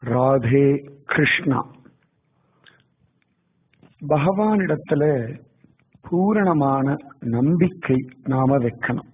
ராதே கிருஷ்ணா பகவானிடத்துல பூரணமான நம்பிக்கை நாம வைக்கணும்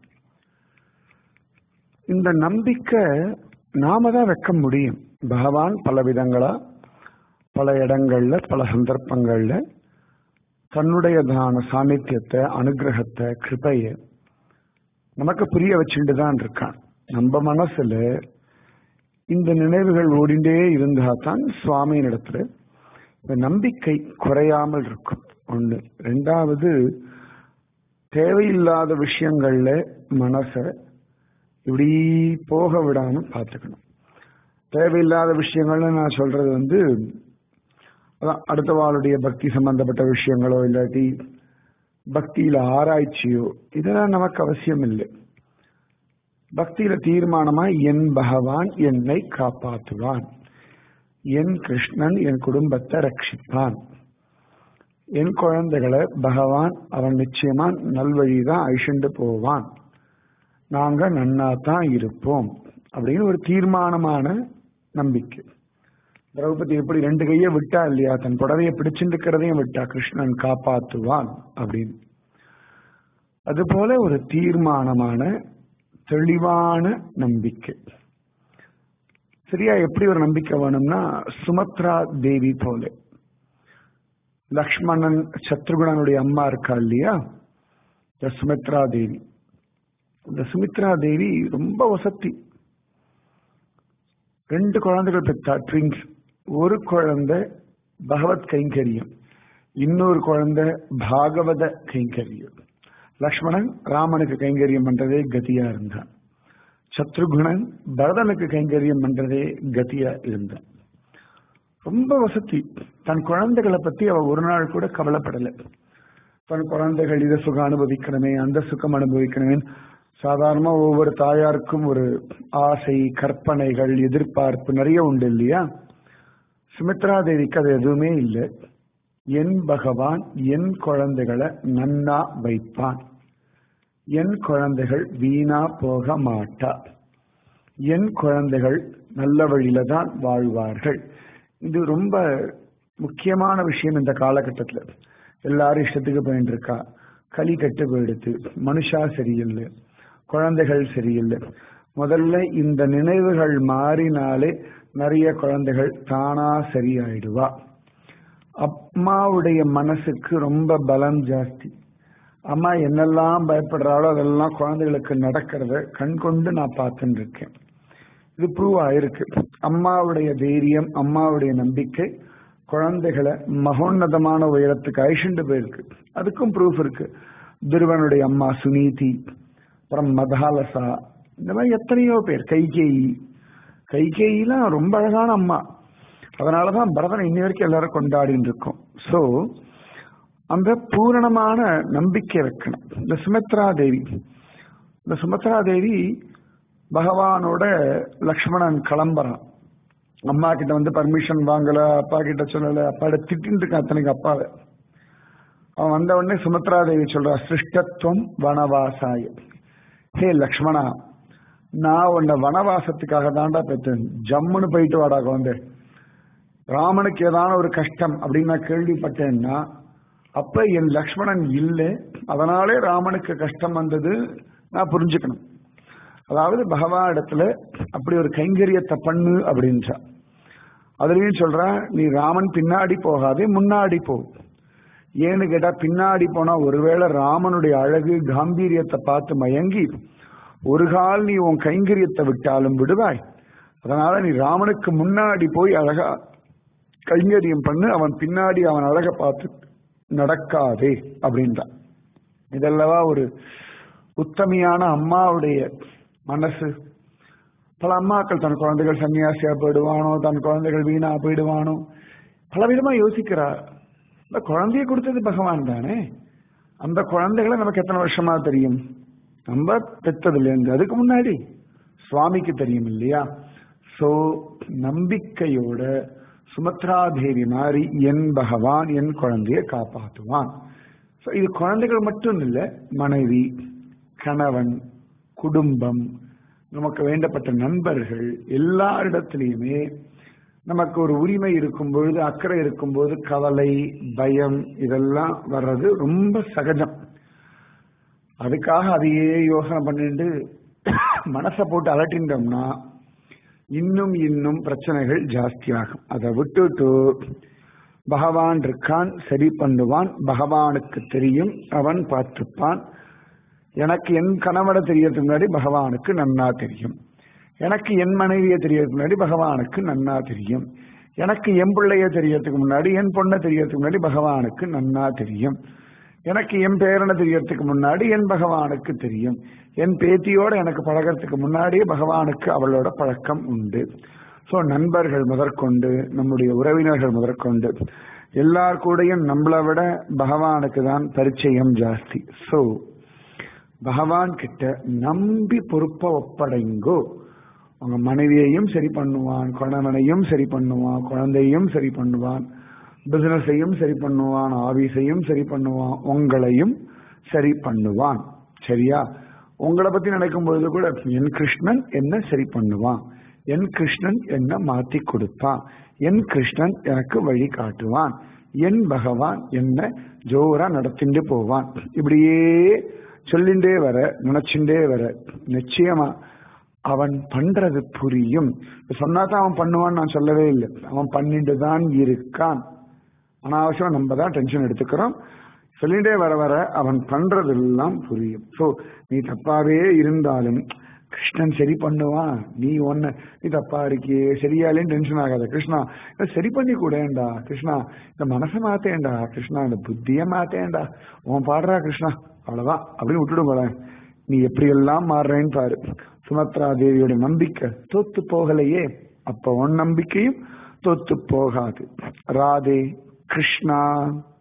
இந்த நம்பிக்கை நாம தான் வைக்க முடியும் பகவான் பல விதங்களா பல இடங்கள்ல பல சந்தர்ப்பங்கள்ல தன்னுடையதான சாநித்தியத்தை அனுகிரகத்தை கிருபைய நமக்கு புரிய வச்சுட்டு தான் இருக்கான் நம்ம மனசுல இந்த நினைவுகள் ஓடிண்டே இருந்தா தான் சுவாமியின் இடத்துல இந்த நம்பிக்கை குறையாமல் இருக்கும் ஒண்ணு ரெண்டாவது தேவையில்லாத விஷயங்கள்ல மனச இப்படி போக விடாம பார்த்துக்கணும் தேவையில்லாத விஷயங்கள்னு நான் சொல்றது வந்து அதான் அடுத்த வாளுடைய பக்தி சம்பந்தப்பட்ட விஷயங்களோ இல்லாட்டி பக்தியில ஆராய்ச்சியோ இதெல்லாம் நமக்கு அவசியம் இல்லை பக்தியில தீர்மானமா என் பகவான் என்னை காப்பாற்றுவான் என் கிருஷ்ணன் என் குடும்பத்தை ரட்சிப்பான் என் குழந்தைகளை பகவான் அவன் நிச்சயமா நல்வழிதான் அழிச்சுண்டு போவான் நாங்க நன்னா தான் இருப்போம் அப்படின்னு ஒரு தீர்மானமான நம்பிக்கை திரௌபதி எப்படி ரெண்டு கையை விட்டா இல்லையா தன் புடவையை பிடிச்சிருக்கிறதையும் விட்டா கிருஷ்ணன் காப்பாற்றுவான் அப்படின்னு அதுபோல ஒரு தீர்மானமான தெளிவான நம்பிக்கை சரியா எப்படி ஒரு நம்பிக்கை வேணும்னா சுமத்ரா தேவி போல லக்ஷ்மணன் சத்ருகுணனுடைய அம்மா இருக்கா இல்லையா இந்த சுமித்ரா தேவி இந்த சுமித்ரா தேவி ரொம்ப வசதி ரெண்டு குழந்தைகள் பெற்றா ட்விங்ஸ் ஒரு குழந்தை பகவத் கைங்கரியம் இன்னொரு குழந்தை பாகவத கைங்கரியம் லக்ஷ்மணன் ராமனுக்கு கைங்கரியம் பண்றதே கதியா இருந்தான் சத்ருகுணன் பரதனுக்கு கைங்கரியம் பண்றதே கதியா இருந்தான் ரொம்ப வசதி தன் குழந்தைகளை பத்தி அவ ஒரு நாள் கூட கவலைப்படலை தன் குழந்தைகள் இதை சுகம் அனுபவிக்கணுமே அந்த சுகம் அனுபவிக்கணுமே சாதாரணமா ஒவ்வொரு தாயாருக்கும் ஒரு ஆசை கற்பனைகள் எதிர்பார்ப்பு நிறைய உண்டு இல்லையா சுமித்ரா தேவிக்கு அது எதுவுமே இல்லை என் பகவான் என் குழந்தைகளை நன்னா வைப்பான் என் குழந்தைகள் வீணா போக மாட்டா என் குழந்தைகள் நல்ல வழியில தான் வாழ்வார்கள் இது ரொம்ப முக்கியமான விஷயம் இந்த காலகட்டத்தில் எல்லாரும் இஷ்டத்துக்கு போயிட்டு இருக்கா களி கட்டு போயிடுத்து மனுஷா சரியில்லை குழந்தைகள் சரியில்லை முதல்ல இந்த நினைவுகள் மாறினாலே நிறைய குழந்தைகள் தானா சரியாயிடுவா அம்மாவுடைய மனசுக்கு ரொம்ப பலம் ஜாஸ்தி அம்மா என்னெல்லாம் பயப்படுறாளோ அதெல்லாம் குழந்தைகளுக்கு நடக்கிறத கண் கொண்டு நான் பார்த்துட்டு இருக்கேன் இது ப்ரூவ் ஆயிருக்கு அம்மாவுடைய தைரியம் அம்மாவுடைய நம்பிக்கை குழந்தைகளை மகோன்னதமான உயரத்துக்கு அழிச்சுண்டு போயிருக்கு அதுக்கும் ப்ரூஃப் இருக்கு துருவனுடைய அம்மா சுனீதி அப்புறம் மதாலசா இந்த மாதிரி எத்தனையோ பேர் கைகேயி கைகேயிலாம் ரொம்ப அழகான அம்மா அதனாலதான் பரதனை இன்னி வரைக்கும் எல்லாரும் கொண்டாடின்னு இருக்கோம் ஸோ அந்த பூரணமான நம்பிக்கை வைக்கணும் இந்த சுமித்ரா தேவி இந்த சுமித்ரா தேவி பகவானோட லக்ஷ்மணன் கிளம்புறான் அம்மா கிட்ட வந்து பர்மிஷன் வாங்கல அப்பா கிட்ட சொல்லல அப்பாட திட்டின்னு இருக்கான் அத்தனைக்கு அப்பாவை அவன் வந்த உடனே சுமித்ரா தேவி சொல்றா சிருஷ்டத்துவம் வனவாசாய ஹே லக்ஷ்மணா நான் உன்னை வனவாசத்துக்காக தாண்டா பெற்றேன் ஜம்முன்னு போயிட்டு வாடா குழந்தை ராமனுக்கு ஏதான ஒரு கஷ்டம் அப்படின்னு நான் கேள்விப்பட்டேன்னா அப்ப என் லக்ஷ்மணன் இல்லை அதனாலே ராமனுக்கு கஷ்டம் வந்தது நான் புரிஞ்சுக்கணும் அதாவது பகவான் இடத்துல அப்படி ஒரு கைங்கரியத்தை பண்ணு அப்படின்றா அதுலயும் சொல்றா நீ ராமன் பின்னாடி போகாதே முன்னாடி போ ஏன்னு கேட்டா பின்னாடி போனா ஒருவேளை ராமனுடைய அழகு காம்பீரியத்தை பார்த்து மயங்கி ஒரு கால் நீ உன் கைங்கரியத்தை விட்டாலும் விடுவாய் அதனால நீ ராமனுக்கு முன்னாடி போய் அழகா கைங்கரியம் பண்ணு அவன் பின்னாடி அவன் அழக பார்த்து நடக்காதே அப்படின்றான் இதல்லவா ஒரு உத்தமியான அம்மாவுடைய மனசு பல அம்மாக்கள் தன் குழந்தைகள் சன்னியாசியா போயிடுவானோ தன் குழந்தைகள் வீணா போயிடுவானோ பல விதமா யோசிக்கிறார் இந்த குழந்தைய கொடுத்தது பகவான் தானே அந்த குழந்தைகளை நமக்கு எத்தனை வருஷமா தெரியும் நம்ம பெற்றதுல இருந்து அதுக்கு முன்னாடி சுவாமிக்கு தெரியும் இல்லையா சோ நம்பிக்கையோட சுமத்ரா தேவி மாதிரி என் பகவான் என் குழந்தைய காப்பாற்றுவான் இது குழந்தைகள் மட்டும் இல்லை மனைவி கணவன் குடும்பம் நமக்கு வேண்டப்பட்ட நண்பர்கள் எல்லாரிடத்திலையுமே நமக்கு ஒரு உரிமை இருக்கும் பொழுது அக்கறை இருக்கும் போது கவலை பயம் இதெல்லாம் வர்றது ரொம்ப சகஜம் அதுக்காக அதையே யோசனை பண்ணிட்டு மனசை போட்டு அலட்டின்றோம்னா இன்னும் இன்னும் பிரச்சனைகள் ஜாஸ்தியாகும் அதை விட்டுட்டு பகவான் இருக்கான் சரி பண்ணுவான் பகவானுக்கு தெரியும் அவன் பார்த்துப்பான் எனக்கு என் கணவனை தெரியறதுக்கு முன்னாடி பகவானுக்கு நன்னா தெரியும் எனக்கு என் மனைவியை தெரியறதுக்கு முன்னாடி பகவானுக்கு நன்னா தெரியும் எனக்கு என் பிள்ளைய தெரியறதுக்கு முன்னாடி என் பொண்ணை தெரியறதுக்கு முன்னாடி பகவானுக்கு நன்னா தெரியும் எனக்கு என் பேரனை தெரியறதுக்கு முன்னாடி என் பகவானுக்கு தெரியும் என் பேத்தியோட எனக்கு பழகிறதுக்கு முன்னாடியே பகவானுக்கு அவளோட பழக்கம் உண்டு ஸோ நண்பர்கள் முதற்கொண்டு நம்முடைய உறவினர்கள் முதற்கொண்டு எல்லார் கூடயும் நம்மளை விட பகவானுக்கு தான் பரிச்சயம் ஜாஸ்தி ஸோ பகவான் கிட்ட நம்பி பொறுப்பை ஒப்படைங்கோ உங்க மனைவியையும் சரி பண்ணுவான் கணவனையும் சரி பண்ணுவான் குழந்தையும் சரி பண்ணுவான் பிசினஸையும் சரி பண்ணுவான் ஆபீஸையும் சரி பண்ணுவான் உங்களையும் சரி பண்ணுவான் சரியா உங்களை பத்தி நினைக்கும் பொழுது கூட என் கிருஷ்ணன் என்ன சரி பண்ணுவான் என் கிருஷ்ணன் என்ன மாத்தி கொடுப்பான் என் கிருஷ்ணன் எனக்கு வழி காட்டுவான் என் பகவான் என்ன ஜோரா நடத்திட்டு போவான் இப்படியே சொல்லிண்டே வர நினைச்சுட்டே வர நிச்சயமா அவன் பண்றது புரியும் சொன்னாதான் அவன் பண்ணுவான்னு நான் சொல்லவே இல்லை அவன் பண்ணிட்டு தான் இருக்கான் அனாவசியம் நம்ம தான் டென்ஷன் எடுத்துக்கிறோம் சொல்லிட்டே வர வர அவன் பண்றதெல்லாம் புரியும் ஸோ நீ தப்பாவே இருந்தாலும் கிருஷ்ணன் சரி பண்ணுவான் நீ ஒன்ன நீ தப்பா இருக்கியே சரியாலேன்னு டென்ஷன் ஆகாத கிருஷ்ணா இதை சரி பண்ணி கூடேண்டா கிருஷ்ணா இந்த மனசை மாத்தேண்டா கிருஷ்ணா இந்த புத்திய மாத்தேண்டா உன் பாடுறா கிருஷ்ணா அவ்வளவுதான் அப்படின்னு விட்டுடும் போல நீ எப்படியெல்லாம் மாறுறேன்னு பாரு சுமத்ரா தேவியோட நம்பிக்கை தோத்து போகலையே அப்ப உன் நம்பிக்கையும் தோத்து போகாது ராதே கிருஷ்ணா